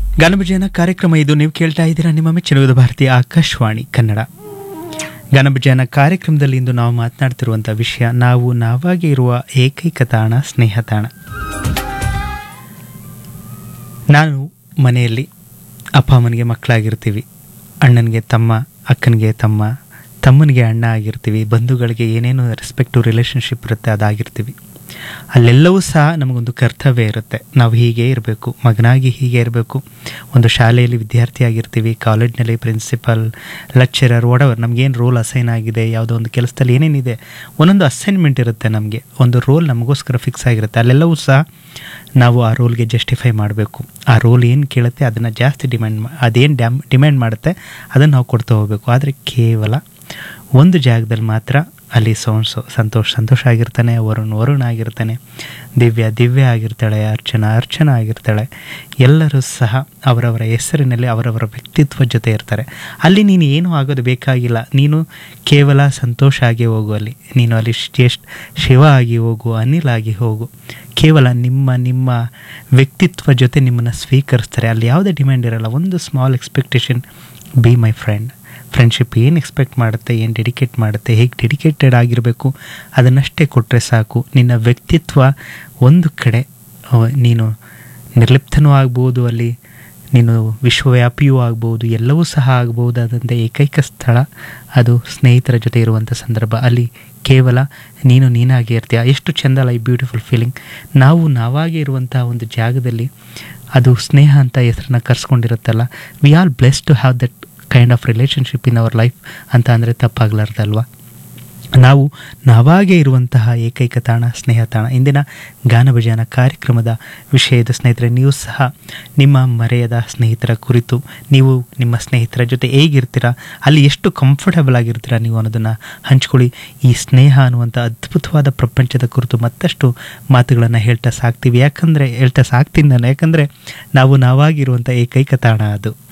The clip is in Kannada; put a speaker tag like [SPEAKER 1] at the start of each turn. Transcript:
[SPEAKER 1] ಗಾನಭಜನ ಕಾರ್ಯಕ್ರಮ ಇದು ನೀವು ಕೇಳ್ತಾ ಇದ್ದೀರಾ ನಿಮ್ಮ ಮೆಚ್ಚಿನ ಭಾರತೀಯ ಆಕಾಶವಾಣಿ ಕನ್ನಡ ಗಾನಭಜನ ಕಾರ್ಯಕ್ರಮದಲ್ಲಿ ಇಂದು ನಾವು ಮಾತನಾಡ್ತಿರುವಂಥ ವಿಷಯ ನಾವು ನಾವಾಗಿ ಇರುವ ಏಕೈಕ ತಾಣ ಸ್ನೇಹ ತಾಣ ನಾನು ಮನೆಯಲ್ಲಿ ಅಪ್ಪ ಅಮ್ಮನಿಗೆ ಮಕ್ಕಳಾಗಿರ್ತೀವಿ ಅಣ್ಣನಿಗೆ ತಮ್ಮ ಅಕ್ಕನಿಗೆ ತಮ್ಮ ತಮ್ಮನಿಗೆ ಅಣ್ಣ ಆಗಿರ್ತೀವಿ ಬಂಧುಗಳಿಗೆ ಏನೇನು ರೆಸ್ಪೆಕ್ಟು ರಿಲೇಷನ್ಶಿಪ್ ಇರುತ್ತೆ ಅದಾಗಿರ್ತೀವಿ ಅಲ್ಲೆಲ್ಲವೂ ಸಹ ನಮಗೊಂದು ಕರ್ತವ್ಯ ಇರುತ್ತೆ ನಾವು ಹೀಗೆ ಇರಬೇಕು ಮಗನಾಗಿ ಹೀಗೆ ಇರಬೇಕು ಒಂದು ಶಾಲೆಯಲ್ಲಿ ವಿದ್ಯಾರ್ಥಿ ಆಗಿರ್ತೀವಿ ಕಾಲೇಜ್ನಲ್ಲಿ ಪ್ರಿನ್ಸಿಪಲ್ ಲೆಕ್ಚರರ್ ಒಡವರ್ ನಮಗೇನು ರೋಲ್ ಅಸೈನ್ ಆಗಿದೆ ಯಾವುದೋ ಒಂದು ಕೆಲಸದಲ್ಲಿ ಏನೇನಿದೆ ಒಂದೊಂದು ಅಸೈನ್ಮೆಂಟ್ ಇರುತ್ತೆ ನಮಗೆ ಒಂದು ರೋಲ್ ನಮಗೋಸ್ಕರ ಫಿಕ್ಸ್ ಆಗಿರುತ್ತೆ ಅಲ್ಲೆಲ್ಲವೂ ಸಹ ನಾವು ಆ ರೋಲ್ಗೆ ಜಸ್ಟಿಫೈ ಮಾಡಬೇಕು ಆ ರೋಲ್ ಏನು ಕೇಳುತ್ತೆ ಅದನ್ನು ಜಾಸ್ತಿ ಡಿಮ್ಯಾಂಡ್ ಅದೇನು ಡ್ಯಾಮ್ ಡಿಮ್ಯಾಂಡ್ ಮಾಡುತ್ತೆ ಅದನ್ನು ನಾವು ಕೊಡ್ತಾ ಹೋಗಬೇಕು ಆದರೆ ಕೇವಲ ಒಂದು ಜಾಗದಲ್ಲಿ ಮಾತ್ರ ಅಲ್ಲಿ ಸೋನ್ಸು ಸಂತೋಷ್ ಸಂತೋಷ ಆಗಿರ್ತಾನೆ ವರುಣ್ ವರುಣ್ ಆಗಿರ್ತಾನೆ ದಿವ್ಯ ದಿವ್ಯ ಆಗಿರ್ತಾಳೆ ಅರ್ಚನಾ ಅರ್ಚನಾ ಆಗಿರ್ತಾಳೆ ಎಲ್ಲರೂ ಸಹ ಅವರವರ ಹೆಸರಿನಲ್ಲಿ ಅವರವರ ವ್ಯಕ್ತಿತ್ವ ಜೊತೆ ಇರ್ತಾರೆ ಅಲ್ಲಿ ನೀನು ಏನೂ ಆಗೋದು ಬೇಕಾಗಿಲ್ಲ ನೀನು ಕೇವಲ ಸಂತೋಷ ಆಗಿ ಹೋಗು ಅಲ್ಲಿ ನೀನು ಅಲ್ಲಿ ಜಸ್ಟ್ ಶಿವ ಆಗಿ ಹೋಗು ಅನಿಲ್ ಆಗಿ ಹೋಗು ಕೇವಲ ನಿಮ್ಮ ನಿಮ್ಮ ವ್ಯಕ್ತಿತ್ವ ಜೊತೆ ನಿಮ್ಮನ್ನು ಸ್ವೀಕರಿಸ್ತಾರೆ ಅಲ್ಲಿ ಯಾವುದೇ ಡಿಮ್ಯಾಂಡ್ ಇರಲ್ಲ ಒಂದು small expectation be my friend friendship ಏನು ಎಕ್ಸ್ಪೆಕ್ಟ್ ಮಾಡುತ್ತೆ ಏನು ಡೆಡಿಕೇಟ್ ಮಾಡುತ್ತೆ ಹೇಗೆ ಡೆಡಿಕೇಟೆಡ್ ಆಗಿರಬೇಕು ಅದನ್ನಷ್ಟೇ ಕೊಟ್ಟರೆ ಸಾಕು ನಿನ್ನ ವ್ಯಕ್ತಿತ್ವ ಒಂದು ಕಡೆ ಅಹ್, ನೀನು ನಿರ್ಲಿಪ್ತನೂ ಆಗ್ಬೋದು ಅಲ್ಲಿ ನೀನು ವಿಶ್ವವ್ಯಾಪಿಯೂ ಆಗ್ಬೋದು ಎಲ್ಲವೂ ಸಹ ಆಗ್ಬೋದಾದಂಥ ಏಕೈಕ ಸ್ಥಳ ಅದು ಸ್ನೇಹಿತರ ಜೊತೆ ಇರುವಂಥ ಸಂದರ್ಭ ಅಲ್ಲಿ ಕೇವಲ ನೀನು ನೀನಾಗಿ ಇರ್ತೀಯ ಎಷ್ಟು ಚೆಂದಲ್ಲ ಈ ಬ್ಯೂಟಿಫುಲ್ ಫೀಲಿಂಗ್ ನಾವು ನಾವಾಗಿ ಇರುವಂಥ ಒಂದು ಜಾಗದಲ್ಲಿ ಅದು ಸ್ನೇಹ ಅಂತ ಹೆಸರನ್ನ ಕರ್ಸ್ಕೊಂಡಿರುತ್ತಲ್ಲ we are bless to have that kind of relationship in our life ಅಂತ ಅಂದರೆ ತಪ್ಪಾಗ್ಲಾರ್ದಲ್ವಾ ನಾವು ನಾವಾಗೇ ಇರುವಂತಹ ಏಕೈಕ ತಾಣ ಸ್ನೇಹ ತಾಣ ಇಂದಿನ ಗಾನಭಜನ ಕಾರ್ಯಕ್ರಮದ ವಿಷಯದ ಸ್ನೇಹಿತರೆ ನೀವು ಸಹ ನಿಮ್ಮ ಮರೆಯದ ಸ್ನೇಹಿತರ ಕುರಿತು ನೀವು ನಿಮ್ಮ ಸ್ನೇಹಿತರ ಜೊತೆ ಹೇಗಿರ್ತೀರಾ ಅಲ್ಲಿ ಎಷ್ಟು ಕಂಫರ್ಟಬಲ್ ಆಗಿರ್ತೀರಾ ನೀವು ಅನ್ನೋದನ್ನು ಹಂಚ್ಕೊಳ್ಳಿ ಈ ಸ್ನೇಹ ಅನ್ನುವಂಥ ಅದ್ಭುತವಾದ ಪ್ರಪಂಚದ ಕುರಿತು ಮತ್ತಷ್ಟು ಮಾತುಗಳನ್ನು ಹೇಳ್ತಾ ಸಾಕ್ತೀವಿ ಯಾಕಂದರೆ ಹೇಳ್ತಾ ಸಾಕ್ತೀನಿ ನಾನು ಯಾಕಂದರೆ ನಾವು ನಾವಾಗಿರುವಂಥ ಏಕೈಕ ತಾಣ ಅದು